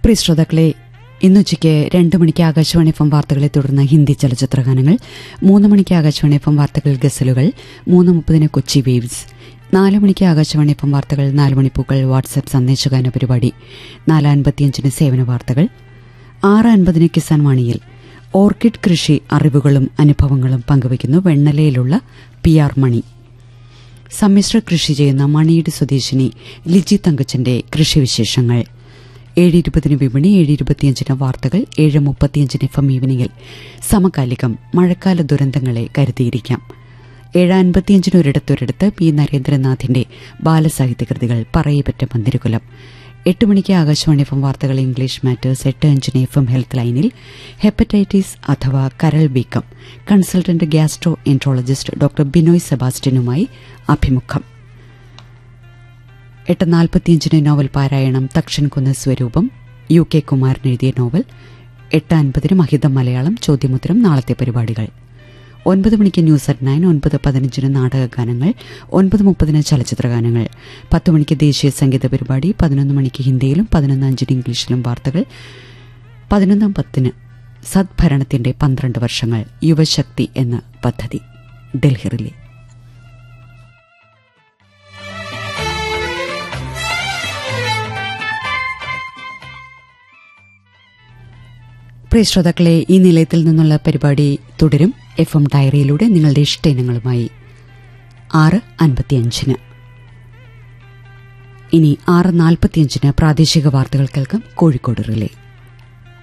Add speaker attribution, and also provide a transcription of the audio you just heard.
Speaker 1: പ്രിയ ശ്രോതാക്കളെ ഇന്നുച്ചയ്ക്ക് രണ്ട് മണിക്ക് ആകാശവാണി എഫ് എം വാർത്തകളെ തുടർന്ന് ഹിന്ദി ചലച്ചിത്ര ഗാനങ്ങൾ മൂന്ന് മണിക്ക് ആകാശവാണി എഫ് എം വാർത്തകൾ ഗസലുകൾ മൂന്ന് മുപ്പതിന് കൊച്ചി വേവ്സ് നാല് മണിക്ക് ആകാശവാണി എഫ് എം വാർത്തകൾ നാല് മണിപ്പൂക്കൾ വാട്സ്ആപ്പ് സന്ദേശഗാന പരിപാടി നാല് അൻപത്തിയഞ്ചിന് സേവന വാർത്തകൾ ആറ് അൻപതിന് കിസാൻ വാണിയിൽ ഓർക്കിഡ് കൃഷി അറിവുകളും അനുഭവങ്ങളും പങ്കുവയ്ക്കുന്നു വെണ്ണലയിലുള്ള പി ആർ മണി സമ്മിശ്ര കൃഷി ചെയ്യുന്ന മണിയുടെ സ്വദേശിനി ലിജി തങ്കച്ചന്റെ കൃഷിവിശേഷങ്ങൾ ഏഴ് ഇരുപതിന് വിപണി ഏഴ് ഇരുപത്തിയഞ്ചിന് വാർത്തകൾ ഏഴ് മുപ്പത്തിയഞ്ചിന് എഫ് എം ഈവനിങ്ങിൽ സമകാലികം മഴക്കാല ദുരന്തങ്ങളെ കരുതിയിരിക്കാം ഏഴ് അൻപത്തിയഞ്ചിന് ഒരിടത്തൊരിടത്ത് പി നരേന്ദ്രനാഥിന്റെ ബാലസാഹിത്യ കൃതികൾ പറയപ്പെട്ട മന്ദിരകുലം എട്ട് മണിക്ക് ആകാശവാണി എഫ് എം വാർത്തകൾ ഇംഗ്ലീഷ് മാറ്റേഴ്സ് എട്ട് അഞ്ചിന് എഫ് എം ഹെൽത്ത് ലൈനിൽ ഹെപ്പറ്റൈറ്റിസ് അഥവാ കരൾ വീക്കം consultant gastroenterologist doctor Binoy സെബാസ്റ്റ്യനുമായി അഭിമുഖം എട്ട് നാൽപ്പത്തിയഞ്ചിന് നോവൽ പാരായണം തക്ഷൻകുന്ന് സ്വരൂപം യു കെ കുമാരൻ എഴുതിയ നോവൽ എട്ട് അൻപതിന് മഹിതം മലയാളം ചോദ്യമുത്തരം നാളത്തെ പരിപാടികൾ ഒൻപത് മണിക്ക് ന്യൂസ് അറ്റ് നയൻ ഒൻപത് പതിനഞ്ചിന് നാടകഗാനങ്ങൾ ഒൻപത് മുപ്പതിന് ചലച്ചിത്രഗാനങ്ങൾ പത്ത് മണിക്ക് ദേശീയ സംഗീത പരിപാടി പതിനൊന്ന് മണിക്ക് ഹിന്ദിയിലും പതിനൊന്ന് അഞ്ചിന് ഇംഗ്ലീഷിലും വാർത്തകൾ പതിനൊന്നാം പത്തിന് സദ്ഭരണത്തിന്റെ പന്ത്രണ്ട് വർഷങ്ങൾ യുവശക്തി എന്ന പദ്ധതി ഡൽഹി റിലേ പ്രിയ ശ്രോതാക്കളെ ഈ നിലയത്തിൽ നിന്നുള്ള പരിപാടി തുടരും എഫ് എം ഡയറിയിലൂടെ നിങ്ങളുടെ ഇഷ്ടയിനങ്ങളുമായി ആറ് അൻപത്തിയഞ്ചിന് ഇനി ആറ് നാൽപ്പത്തിയഞ്ചിന് പ്രാദേശിക വാർത്തകൾ കേൾക്കാം കോഴിക്കോട് റിലേ